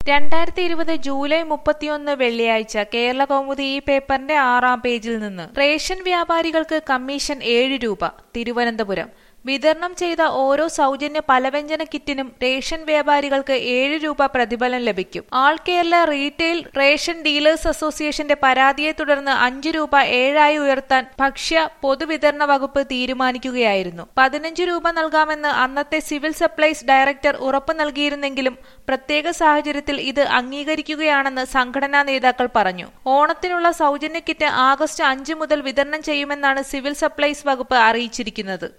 രണ്ടായിരത്തി ഇരുപത് ജൂലൈ മുപ്പത്തിയൊന്ന് വെള്ളിയാഴ്ച കേരള കൗമുദി ഈ പേപ്പറിന്റെ ആറാം പേജിൽ നിന്ന് റേഷൻ വ്യാപാരികൾക്ക് കമ്മീഷൻ ഏഴ് രൂപ തിരുവനന്തപുരം വിതരണം ചെയ്ത ഓരോ സൗജന്യ പലവ്യഞ്ജന കിറ്റിനും റേഷൻ വ്യാപാരികൾക്ക് ഏഴ് രൂപ പ്രതിഫലം ലഭിക്കും ആൾ കേരള റീറ്റെയിൽ റേഷൻ ഡീലേഴ്സ് അസോസിയേഷന്റെ പരാതിയെ തുടർന്ന് അഞ്ച് രൂപ ഏഴായി ഉയർത്താൻ ഭക്ഷ്യ പൊതുവിതരണ വകുപ്പ് തീരുമാനിക്കുകയായിരുന്നു പതിനഞ്ച് രൂപ നൽകാമെന്ന് അന്നത്തെ സിവിൽ സപ്ലൈസ് ഡയറക്ടർ ഉറപ്പു നൽകിയിരുന്നെങ്കിലും പ്രത്യേക സാഹചര്യത്തിൽ ഇത് അംഗീകരിക്കുകയാണെന്ന് സംഘടനാ നേതാക്കൾ പറഞ്ഞു ഓണത്തിനുള്ള സൗജന്യ കിറ്റ് ആഗസ്റ്റ് അഞ്ച് മുതൽ വിതരണം ചെയ്യുമെന്നാണ് സിവിൽ സപ്ലൈസ് വകുപ്പ് അറിയിച്ചിരിക്കുന്നത്